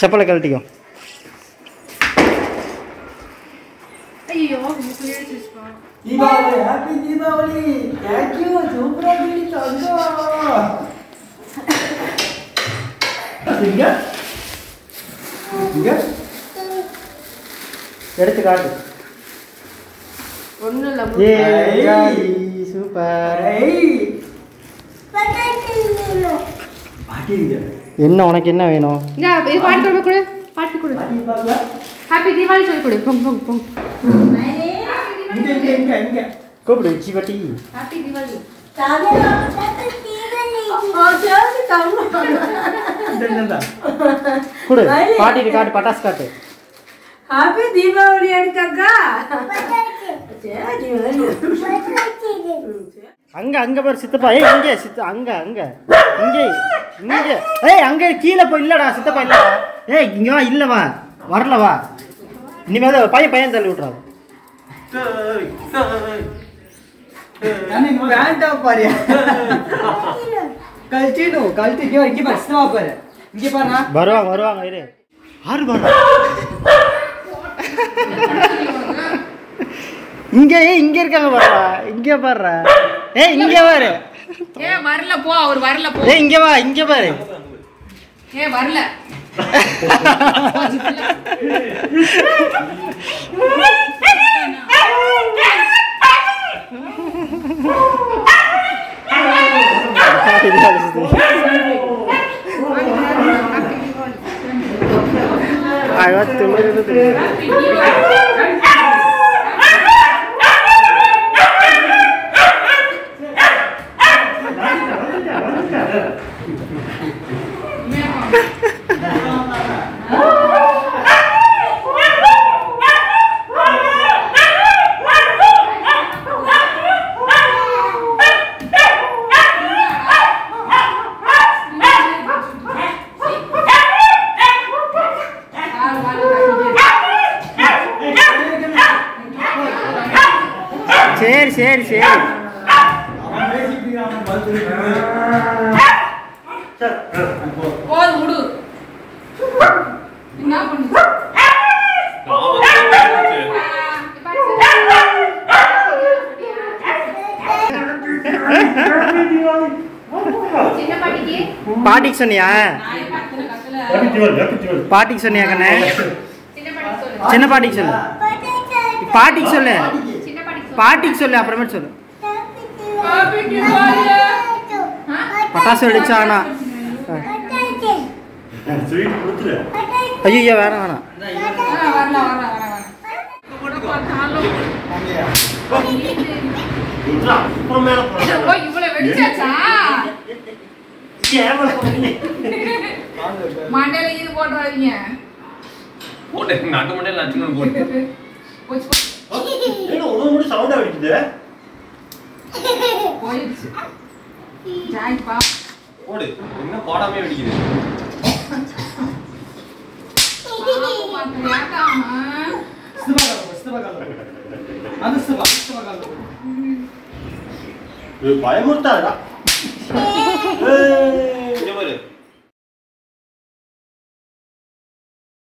செப்பலை கழட்டிக்கோ ஐயோ முப்பது எழுச்சிருச்சுப்பா தீபாவளி ஹாப்பி தீபாவளி தேங்க்யூ சூப்பரா பண்ணி தந்தோம் இங்க இங்க எடுத்து காட்டு ஒன்றும் இல்லை ஏ ஐ. ஜாலி சூப்பர் ஏய் பாட்டி இங்க என்ன உனக்கு என்ன வேணும் இங்க இது பாட்டு கொடு கொடு பாட்டு கொடு பாட்டி பாக்கல ஹாப்பி தீபாவளி சொல்லி கொடு பொங் பொங் பொங் இங்க இங்க இங்க இங்க கூப்பிடு இச்சி பட்டி ஹாப்பி தீபாவளி இந்த இந்த கொடு பாட்டிட்டு காட்டு பட்டாசு காட்டு ஹாப்பி தீபாவளி அடிச்சாக்கா அங்க அங்க பாரு சித்தப்பா ஏய் அங்கே சித்த அங்க அங்க இங்கே இங்க ஏய் அங்க கீழே போய் இல்லடா சித்தப்பா இல்லடா ஏய் இங்க வா இல்ல வா வரல வா இனிமேல் தான் பையன் பையன் தள்ளி விட்றாங்க வேண்டா பாரு கழிச்சிடு கழிச்சு இங்க வா, இங்க பாரு சினிமா பாரு இங்க பாருண்ணா வருவாங்க வருவாங்க இரு ஆறு பாரு இங்க ஏய் இங்க இருக்காங்க பாருடா இங்க பாருடா ஏய் இங்க பாரு ஏ வரல போ அவர் வரல போ ஏய் இங்க வா இங்க பாரு ஏ வரல ಐವತ್ತು சரி சரி சரி போது விடு என்ன பண்ணு சின்ன பாட்டிக்கு பாட்டிக்கு சொன்னியா நானே பக்கத்துல கத்துல பாட்டிக்கு சொன்னியா கண்ணே சின்ன பாட்டிக்கு சொல்லு சின்ன பாட்டிக்கு சொல்லு பாட்டிக்கு சொல்லு சின்ன பாட்டிக்கு சொல்லு பாட்டிக்கு சொல்லு அப்புறமேட்டு சொல்லு ஹாப்பி தீபாவளி பட்டாசு வெடிச்சா ஆனா ஸ்வீட் கொடுத்துரு ஐயோ வேணாம் வேணாம் வரல வரல வரல விட்றா, அப்புறம் மேல போடலாம். ஓ இவ்வளவு வெடிச்சாச்சா ஏன் மேல போடுறீங்க? மண்டையில இது போட்டுறாதீங்க போட்டு நாட்டு மண்டையில் நச்சுன்னு போட்டு போச்சு ஏங்க உணவு மட்டும் சவுண்டா வெடிக்குது போயிடுச்சு ஜாய்ப்பா போடு என்ன போடாமே வெடிக்குது அது சிவா சிவா இது பயமுறுத்தாதா